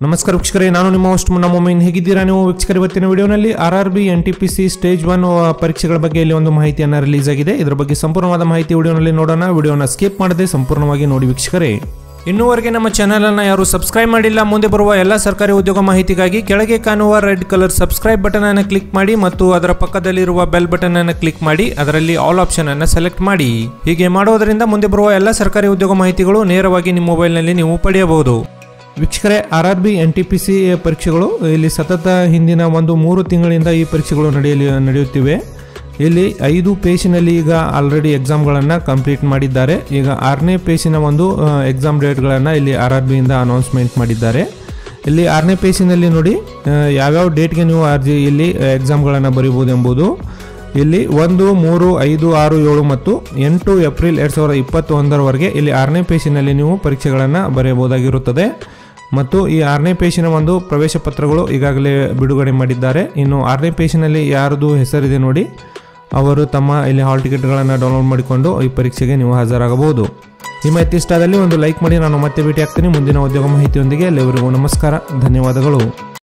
ನಮಸ್ಕಾರ ವೀಕ್ಷಕರೇ ನಾನು ನಿಮ್ಮ ಹೋಸ್ಟ್ ಮುನ್ನ ಮೊಮ್ಮೈನ್ ಹೇಗಿದ್ದೀರಾ ನೀವು ವೀಕ್ಷಕರ ಇವತ್ತಿನ ವಿಡಿಯೋನಲ್ಲಿ R R B N T P C stage one ಪರೀಕ್ಷೆಗಳ ಬಗ್ಗೆ ಇಲ್ಲಿ ಒಂದು ಮಾಹಿತಿಯನ್ನು ರಿಲೀಸ್ ಆಗಿದೆ ಇದರ ಬಗ್ಗೆ ಸಂಪೂರ್ಣವಾದ ಮಾಹಿತಿ ವಿಡಿಯೋನಲ್ಲಿ ನೋಡೋಣ ವಿಡಿಯೋನ ಸ್ಕಿಪ್ ಮಾಡದೆ ಸಂಪೂರ್ಣವಾಗಿ ನೋಡಿ ವೀಕ್ಷಕರೇ ಇನ್ನೂವರೆಗೆ ನಮ್ಮ ಚಾನಲ್ ಅನ್ನು ಯಾರು ಸಬ್ಸ್ಕ್ರೈಬ್ ಮಾಡಿಲ್ಲ ಮುಂದೆ ಬರುವ ಎಲ್ಲ ಸರ್ಕಾರಿ ಉದ್ಯೋಗ ಮಾಹಿತಿಗಾಗಿ ಕೆಳಗೆ ಕಾಣುವ ರೆಡ್ ಕಲರ್ ಸಬ್ಸ್ಕ್ರೈಬ್ ಬಟನ್ ಅನ್ನು ಕ್ಲಿಕ್ ಮಾಡಿ ಮತ್ತು ಅದರ ಪಕ್ಕದಲ್ಲಿರುವ ಬೆಲ್ ಬಟನ್ ಅನ್ನು ಕ್ಲಿಕ್ ಮಾಡಿ ಅದರಲ್ಲಿ ಆಲ್ ಆಪ್ಷನ್ ಅನ್ನು ಸೆಲೆಕ್ಟ್ ಮಾಡಿ ಹೀಗೆ ಮಾಡೋದರಿಂದ ಮುಂದೆ ಬರುವ ಎಲ್ಲ ಸರ್ಕಾರಿ ಉದ್ಯೋಗ ಮಾಹಿತಿಗಳು ನೇರವಾಗಿ ನಿಮ್ಮ ಮೊಬೈಲ್ನಲ್ಲಿ ನೀವು ಪಡೆಯಬಹುದು ವೀಕ್ಷಕರೇ R R B N T P C ಪರೀಕ್ಷೆಗಳು ಇಲ್ಲಿ ಸತತ ಹಿಂದಿನ ಒಂದು ಮೂರು ತಿಂಗಳಿಂದ ಈ ಪರೀಕ್ಷೆಗಳು ನಡೆಯಲಿ ನಡೆಯುತ್ತಿವೆ ಇಲ್ಲಿ ಐದು ಪೇಜಿನಲ್ಲಿ ಈಗ ಆಲ್ರೆಡಿ ಎಕ್ಸಾಮ್ಗಳನ್ನು ಕಂಪ್ಲೀಟ್ ಮಾಡಿದ್ದಾರೆ ಈಗ ಆರನೇ ಪೇಜಿನ ಒಂದು ಎಕ್ಸಾಮ್ ಡೇಟ್ಗಳನ್ನು ಇಲ್ಲಿ ಆರ್ ಆರ್ ಬಿಯಿಂದ ಅನೌನ್ಸ್ಮೆಂಟ್ ಮಾಡಿದ್ದಾರೆ ಇಲ್ಲಿ ಆರನೇ ಪೇಜಿನಲ್ಲಿ ನೋಡಿ ಆ, ಯಾವ್ಯಾವ ಡೇಟ್ಗೆ ನೀವು ಅರ್ಜಿ ಇಲ್ಲಿ ಎಕ್ಸಾಮ್ಗಳನ್ನು ಬರೀಬೋದು ಎಂಬುದು ಇಲ್ಲಿ ಒಂದು ಮೂರು ಐದು ಆರು ಏಳು ಮತ್ತು ಎಂಟು ಏಪ್ರಿಲ್ ಎರಡು ಸಾವಿರದ ಇಪ್ಪತ್ತೊಂದರವರೆಗೆ ಇಲ್ಲಿ ಆರನೇ ಪೇಜಿನಲ್ಲಿ ನೀವು ಪರೀಕ್ಷೆಗಳನ್ನು ಬರೆಯಬಹುದಾಗಿರುತ್ತದೆ ಮತ್ತು ಈ ಆರನೇ ಪೇಜಿನ ಒಂದು ಪ್ರವೇಶ ಪತ್ರಗಳು ಈಗಾಗಲೇ ಬಿಡುಗಡೆ ಮಾಡಿದ್ದಾರೆ ಇನ್ನು ಆರನೇ ಪೇಜಿನಲ್ಲಿ ಯಾರದು ಹೆಸರಿದೆ ನೋಡಿ ಅವರು ತಮ್ಮ ಇಲ್ಲಿ ಹಾಲ್ ಟಿಕೆಟ್ಗಳನ್ನು ಡೌನ್ಲೋಡ್ ಮಾಡಿಕೊಂಡು ಈ ಪರೀಕ್ಷೆಗೆ ನೀವು ಹಾಜರಾಗಬಹುದು ಈ ಮಾಹಿತಿ ಇಷ್ಟ ಆದಲ್ಲಿ ಒಂದು ಲೈಕ್ ಮಾಡಿ ನಾನು ಮತ್ತೆ ಭೇಟಿ ಆಗ್ತೀನಿ ಮುಂದಿನ ಉದ್ಯೋಗ ಮಾಹಿತಿಯೊಂದಿಗೆ ಎಲ್ಲರಿಗೂ ನಮಸ್ಕಾರ ಧನ್ಯವಾದಗಳು